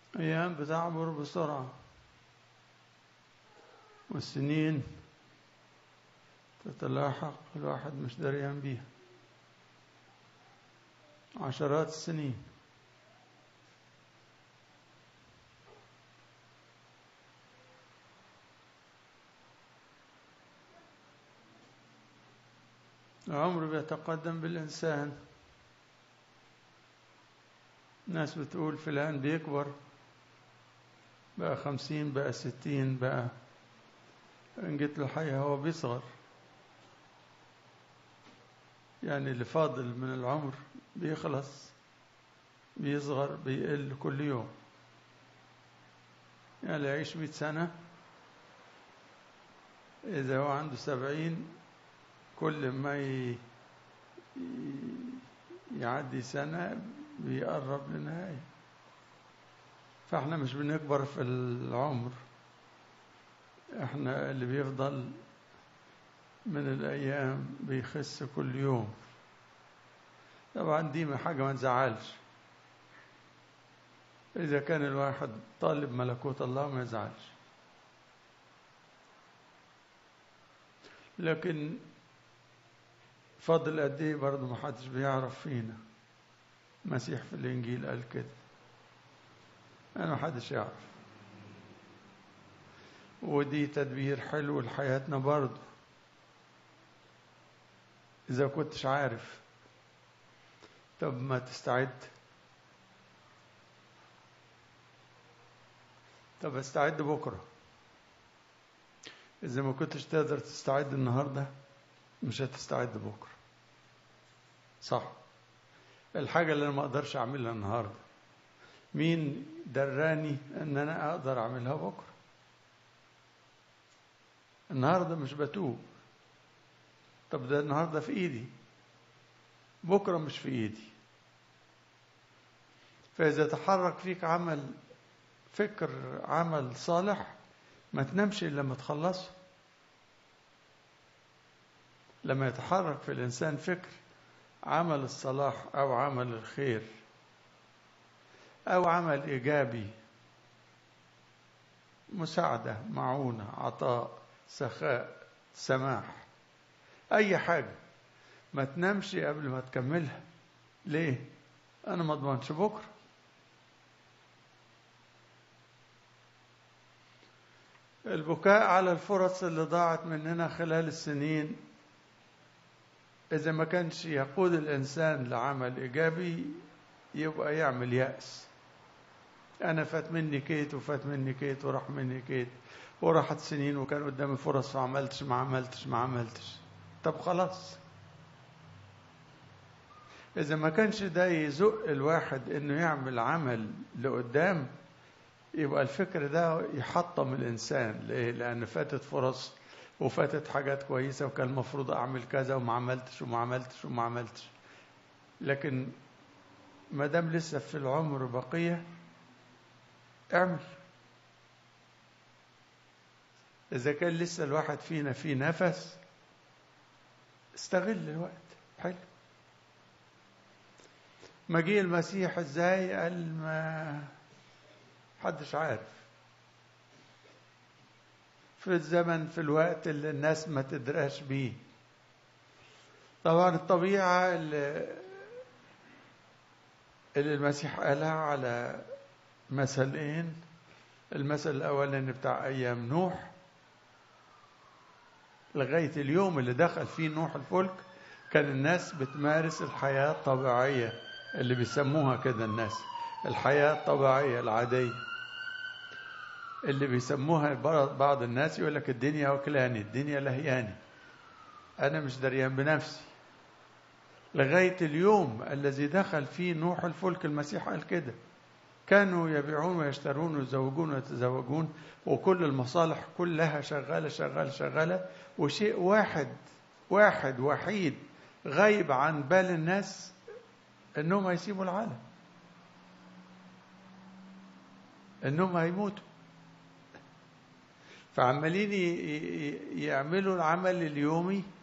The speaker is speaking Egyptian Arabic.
أيام بتعبر بسرعة والسنين تتلاحق الواحد مش دريان بيها عشرات السنين العمر بيتقدم بالإنسان ناس بتقول فلان بيكبر بقى خمسين بقى ستين بقى إن جيت الحقيقة هو بيصغر يعني اللي فاضل من العمر بيخلص بيصغر بيقل كل يوم يعني اللي يعيش مئة سنة إذا هو عنده سبعين كل ما ي... يعدي سنة بيقرب للنهاية فاحنا مش بنكبر في العمر احنا اللي بيفضل من الأيام بيخس كل يوم طبعا دي حاجة ما تزعلش إذا كان الواحد طالب ملكوت الله ما يزعلش لكن فضل قد ايه برضه ما حدش بيعرف فينا المسيح في الانجيل قال كده انا ما حدش يعرف ودي تدبير حلو لحياتنا برضه اذا كنتش عارف طب ما تستعد طب استعد بكره اذا ما كنتش تقدر تستعد النهارده مش هتستعد بكره صح الحاجة اللي أنا ما أقدرش أعملها النهاردة مين دراني أن أنا أقدر أعملها بكرة النهاردة مش بتوب طب ده النهاردة في إيدي بكرة مش في إيدي فإذا تحرك فيك عمل فكر عمل صالح ما تنامش إلا لما تخلصه لما يتحرك في الإنسان فكر عمل الصلاح أو عمل الخير أو عمل إيجابي مساعدة معونة عطاء سخاء سماح أي حاجة ما تنامش قبل ما تكملها ليه؟ أنا ما أضمنش بكرة البكاء على الفرص اللي ضاعت مننا خلال السنين إذا ما كانش يقود الإنسان لعمل إيجابي يبقى يعمل يأس أنا فات مني كيت وفات مني كيت وراح مني كيت وراحت سنين وكان قدامي فرص ما عملتش ما عملتش ما عملتش طب خلاص إذا ما كانش ده يزق الواحد إنه يعمل عمل لقدام يبقى الفكر ده يحطم الإنسان ليه؟ لأن فاتت فرص وفاتت حاجات كويسة وكان المفروض أعمل كذا وما عملتش وما عملتش وما عملتش لكن ما دام لسه في العمر بقية اعمل إذا كان لسه الواحد فينا فيه نفس استغل الوقت حلو مجيء المسيح ازاي قال ما حدش عارف في الزمن في الوقت اللي الناس ما تدراش بيه طبعا الطبيعة اللي, اللي المسيح قالها على مثلين المثل الأولاني بتاع أيام نوح لغاية اليوم اللي دخل فيه نوح الفلك كان الناس بتمارس الحياة الطبيعية اللي بيسموها كده الناس الحياة الطبيعية العادية اللي بيسموها بعض الناس يقول لك الدنيا وكلاني الدنيا لهياني أنا مش دريان بنفسي لغاية اليوم الذي دخل فيه نوح الفلك المسيح قال كده كانوا يبيعون ويشترون ويزوجون ويتزوجون وكل المصالح كلها شغالة شغالة شغالة وشيء واحد واحد وحيد غايب عن بال الناس انهم هيسيبوا العالم انهم هيموتوا فعمالين يعملوا العمل اليومي